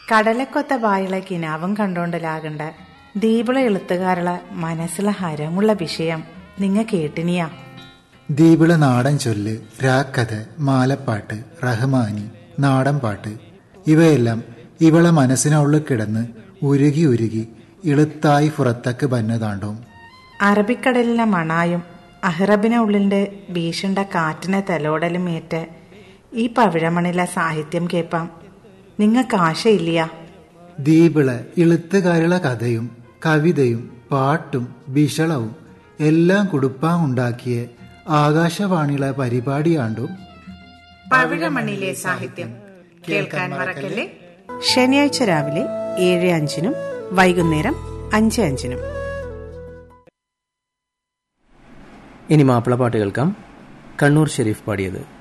കടലക്കൊത്ത വായുള്ള കിനാവും കണ്ടോണ്ടലാകണ്ട ദീപിള എഴുത്തുകാരുള്ള മനസ്സിലെ ഹരമുള്ള വിഷയം നിങ്ങ കേട്ടിനിയാ ദീപിള നാടൻ ചൊല്ല് രാക്കഥ മാലപ്പാട്ട് റഹ്മാനി നാടൻ പാട്ട് ഇവയെല്ലാം ഇവളെ മനസ്സിനുള്ളിൽ കിടന്ന് ഉരുകി ഉരുകി ഇളുത്തായി പുറത്തേക്ക് ബന്നതാണ്ടോ അറബിക്കടലിലെ മണായും അഹ്റബിനെ ഉള്ളിന്റെ ഭീഷണ്ട കാറ്റിനെ തലോടലും ഏറ്റ് ഈ പവിഴമണിലെ സാഹിത്യം കേൾപ്പാം നിങ്ങൾക്ക് ആശയില്ല ദീപിള ഇളുത്തുകാരുള്ള കഥയും കവിതയും പാട്ടും വിഷളവും എല്ലാം കുടുപ്പാൻ ഉണ്ടാക്കിയ ആകാശവാണിയിലെ പരിപാടിയാണ്ടും പവിഴമണിലെ സാഹിത്യം കേൾക്കാൻ മറക്കല്ലേ ശനിയാഴ്ച രാവിലെ ഏഴ് അഞ്ചിനും വൈകുന്നേരം അഞ്ച് അഞ്ചിനും ഇനി മാപ്പിള പാട്ട് കേൾക്കാം കണ്ണൂർ ഷെരീഫ് പാടിയത്